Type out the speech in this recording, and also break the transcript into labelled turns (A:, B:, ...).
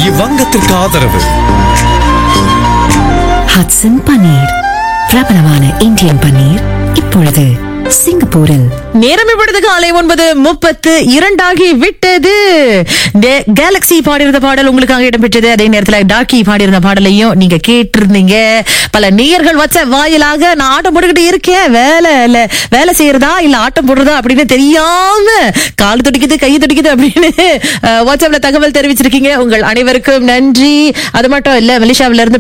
A: இவ்வங்கத்திற்கு ஆதரவு
B: ஹட்சன் பன்னீர் பிரபலமான இந்தியன் பன்னீர் இப்பொழுது சிங்கப்பூரில்
C: நேரம் இப்பொழுது காலை ஒன்பது முப்பத்து இரண்டாகி விட்டது கேலக்ஸி பாடியிருந்த பாடல் உங்களுக்காக இடம்பெற்றது அதே நேரத்தில் டாக்கி பாடியிருந்த பாடலையும் நீங்க கேட்டிருந்தீங்க பல நேயர்கள் வச்ச வாயிலாக நான் ஆட்டம் போட்டுக்கிட்டு இருக்கேன் வேலை இல்ல வேலை செய்யறதா இல்ல ஆட்டம் போடுறதா அப்படின்னு தெரியாம கால் துடிக்குது கை துடிக்குது அப்படின்னு அஹ், வாட்ஸ்அப்ல தகவல் தெரிவிச்சிருக்கீங்க உங்கள் அனைவருக்கும் நன்றி அது மட்டும் இல்ல மலேசியாவில இருந்து